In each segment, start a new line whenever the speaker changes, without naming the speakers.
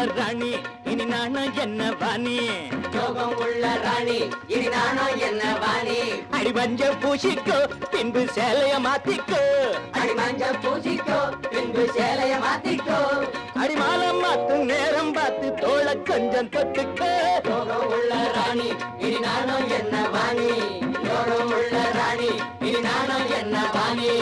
ராணி இனி நானும் என்ன வாணி
யோகம் உள்ள ராணி இனி நானும் என்ன வாணி
அடி மஞ்ச பூசிக்கோ பின்பு சேலைய மாத்திக்கோ
அடி மஞ்ச பூசிக்கோ பின்பு சேலைய மாத்திக்கோ
அடி மாலை மாத்து நேரம் பார்த்து தோள கொஞ்சம் தொட்டுக்கோ
யோகம் உள்ள ராணி இனி நானும் என்ன வாணி யோகம் உள்ள ராணி இனி நானும் என்ன வாணி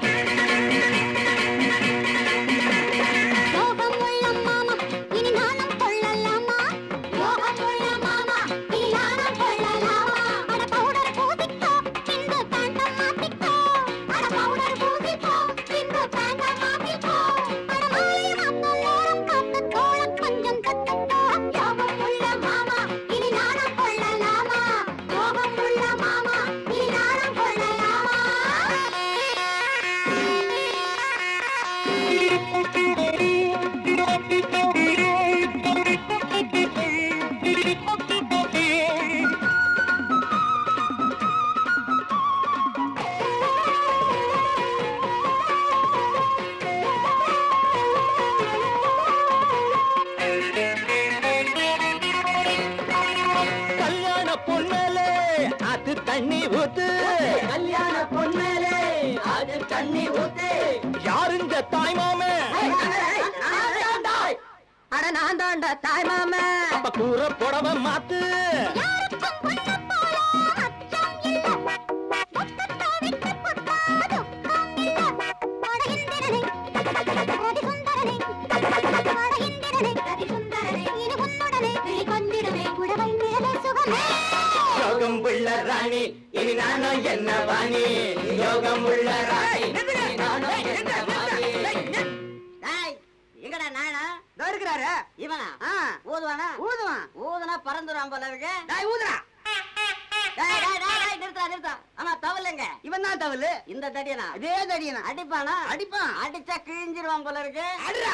யோகம் உள்ள மாமா இனி நானும் கொள்ளலாமா யோகம் உள்ள மாமா இனி நானும் கொள்ளலாமா அட பவுடர் பூசிக்கோ பின்பு பேண்ட மாத்திக்கோ அட பவுடர் பூசிக்கோ பின்பு பேண்ட மாத்திக்கோ அட மாலை மாத்த நேரம் பார்த்து தோள கொஞ்சம் தட்டுக்கோ யோகம் உள்ள மாமா இனி நானும் கொள்ளலாமா யோகம் உள்ள மாமா இனி நானும் கொள்ளலாமா
கல்யாண பொண்ணலே அது தண்ணி ஊத்து
கல்யாண பொண்ணலே அது தண்ணி ஊத்து
யாருங்க தாய் மாமே
அட நான் தாண்டா தாய் மாமே
அப்ப கூற புடவை மாத்து
யாருக்கும் பொண்ணு போல அச்சம் இல்ல. முத்தத்தோ விட்டு புட்டா துக்கம் இல்ல. அட இந்திரனே, அதிசுந்தரனே, அட இந்திரனே, அதிசுந்தரனே, இனி உன்னுடனே விழி கொண்டிடுமே, புடவை மேலே சுகமே.
யோகம் உள்ள ராணி இனி நானும் என்ன வாணி யோகம் உள்ள ராணி
இனி நானும் என்ன வாணி
டேய், எங்கடா நானா
இதோ இருக்கிறாரு
இவனா
ஆ,
ஊதுவானா
ஊதுவான்
ஊதுனா பறந்துரும் போல இருக்கு
டேய் ஊதுறா
டேய், டேய், டேய், டேய், நிறுத்தா நிறுத்தா ஆமா தவலைங்க
இவன் தான் தவலு
இந்த தடியனா
அதே தடியனா
அடிப்பானா
அடிப்பான்
அடிச்சா கிழிஞ்சிருவான் போல இருக்கு
அடுறா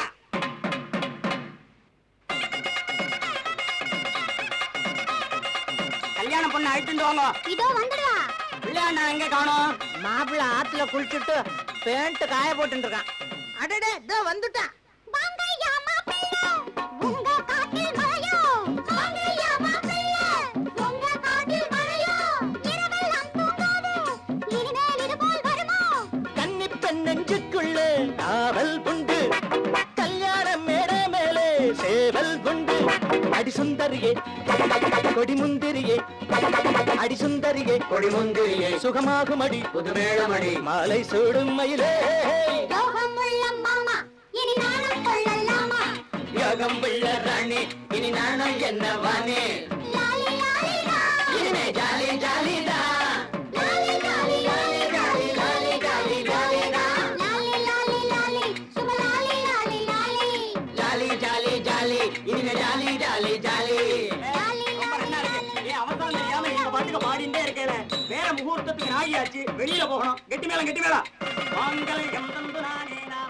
கல்யாணம் பொண்ணு அழைத்துட்டு வாங்க
இதோ வந்துடுவா
பிள்ளையாண்டா எங்க காணோம்
மாப்பிள்ள ஆத்துல குளிச்சுட்டு பேண்ட் காய போட்டு இருக்கான்
அடடே இதோ வந்துட்டான்
வாங்கய்யா மாப்பிள்ளை, உங்க காட்டில் மழையோ வாங்கய்யா மாப்பிள்ளை, உங்க காட்டில் மழையோ இரவெல்லாம் தூங்காது இனிமேல் இதுபோல் வருமோ
கன்னி பெண் நெஞ்சுக்குள்ள காவல் உண்டு கல்யாண மேடை மேலே சேவல் குண்டு அடி சுந்தரியே கொடி முந்திரியே அடி சுந்தரியே
கொடி முந்திரியே
சுகமாகும் அடி
புதுமேளமடி
மாலை சூடும் மயிலே
யோகம் உள்ள மாமா இனி நானும் கொள்ளலாமா
யோகம் உள்ள ராணி இனி நானும் என்ன வாணி
லாலி லாலி லா.
இனிமே ஜாலி ஜாலி தான்
லாலி லாலி லாலி லாலி லாலி லாலி லாலி லா. லாலி லாலி லாலி சுப லாலி லாலி லாலி
ஜாலி ஜாலி ஜாலி இனிமே ஜாலி ஜாலி ஜாலி
லாலி லாலி
அவசரம் தெரியாம எங்க பாட்டுக்கு பாடிட்டே இருக்கல வேற முகூர்த்தத்துக்கு நாயாச்சு வெளியில போகணும் கெட்டி மேளம் கெட்டி மேளம் மாங்கல்யம் தந்து நானே நான்